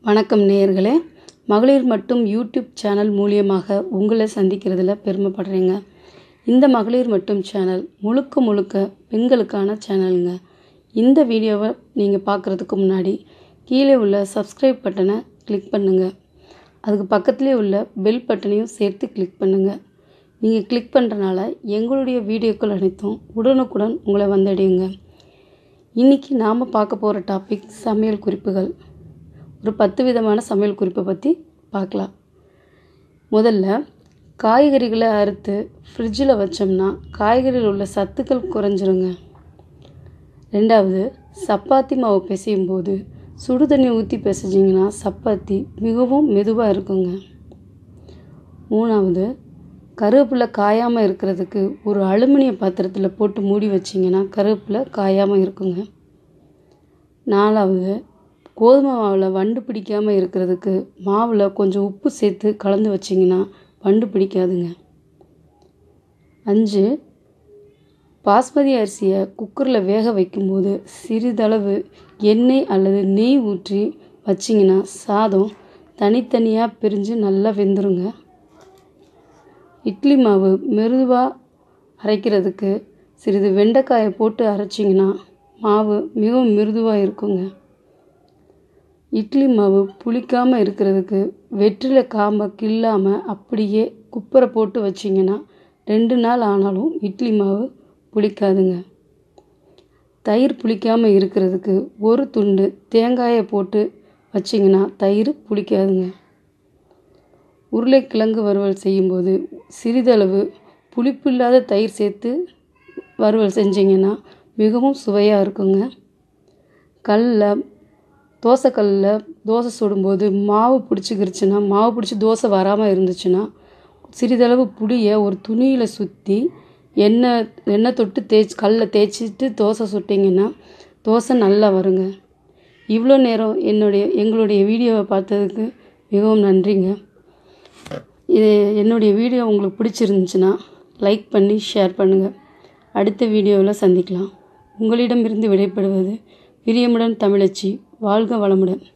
வணக்கம் நேயர்களே மகளிர் மட்டும் யூடியூப் சேனல் மூலியமாக உங்களை சந்திக்கிறதுல பெருமைப்படுறேங்க இந்த மகளிர் மட்டும் சேனல் முழுக்க முழுக்க பெண்களுக்கான சேனலுங்க இந்த வீடியோவை நீங்கள் பார்க்குறதுக்கு முன்னாடி கீழே உள்ள சப்ஸ்கிரைப் பட்டனை கிளிக் பண்ணுங்கள் அதுக்கு பக்கத்துலேயே உள்ள பெல் பட்டனையும் சேர்த்து கிளிக் பண்ணுங்கள் நீங்கள் கிளிக் பண்ணுறனால எங்களுடைய வீடியோக்கள் அனைத்தும் உடனுக்குடன் உங்களை வந்தடையுங்க இன்றைக்கி நாம் பார்க்க போகிற டாபிக் சமையல் குறிப்புகள் ஒரு பத்து விதமான சமையல் குறிப்பை பற்றி பார்க்கலாம் முதல்ல காய்கறிகளை அறுத்து ஃப்ரிட்ஜில் வச்சோம்னா காய்கறியில் உள்ள சத்துக்கள் குறைஞ்சிருங்க ரெண்டாவது சப்பாத்தி மாவு பிசையும் போது சுடு தண்ணி ஊற்றி பிசைஞ்சிங்கன்னா சப்பாத்தி மிகவும் மெதுவாக இருக்குங்க மூணாவது கருவேப்பிலை காயாமல் இருக்கிறதுக்கு ஒரு அலுமினிய பாத்திரத்தில் போட்டு மூடி வச்சிங்கன்னா கருவேப்பிலை காயாமல் இருக்குங்க நாலாவது கோதுமை மாவில் வண்டு பிடிக்காமல் இருக்கிறதுக்கு மாவில் கொஞ்சம் உப்பு சேர்த்து கலந்து வச்சிங்கன்னா வண்டு பிடிக்காதுங்க அஞ்சு பாஸ்மதி அரிசியை குக்கரில் வேக வைக்கும்போது சிறிதளவு எண்ணெய் அல்லது நெய் ஊற்றி வச்சிங்கன்னா சாதம் தனித்தனியாக பிரிஞ்சு நல்லா வெந்துருங்க இட்லி மாவு மெதுவாக அரைக்கிறதுக்கு சிறிது வெண்டைக்காயை போட்டு அரைச்சிங்கன்னா மாவு மிகவும் மிருதுவாக இருக்குங்க இட்லி மாவு புளிக்காமல் இருக்கிறதுக்கு வெற்றிலை காம்பை கில்லாமல் அப்படியே குப்பரை போட்டு வச்சிங்கன்னா ரெண்டு நாள் ஆனாலும் இட்லி மாவு புளிக்காதுங்க தயிர் புளிக்காமல் இருக்கிறதுக்கு ஒரு துண்டு தேங்காயை போட்டு வச்சிங்கன்னா தயிர் புளிக்காதுங்க உருளைக்கிழங்கு வறுவல் செய்யும்போது சிறிதளவு புளிப்பில்லாத தயிர் சேர்த்து வறுவல் செஞ்சிங்கன்னா மிகவும் சுவையாக இருக்குங்க கல்லில் தோசைக்கல்லில் தோசை சுடும்போது மாவு பிடிச்சிக்கிருச்சுன்னா மாவு பிடிச்சி தோசை வராமல் இருந்துச்சுன்னா சிறிதளவு புளியை ஒரு துணியில் சுற்றி எண்ணெய் எண்ணெய் தொட்டு தேய்ச்சி கல்லில் தேய்ச்சிட்டு தோசை சுட்டிங்கன்னா தோசை நல்லா வருங்க இவ்வளோ நேரம் என்னுடைய எங்களுடைய வீடியோவை பார்த்ததுக்கு மிகவும் நன்றிங்க இது என்னுடைய வீடியோ உங்களுக்கு பிடிச்சிருந்துச்சுன்னா லைக் பண்ணி ஷேர் பண்ணுங்கள் அடுத்த வீடியோவில் சந்திக்கலாம் உங்களிடமிருந்து விடைபெறுவது பிரியமுடன் தமிழச்சி வாழ்க வளமுடன்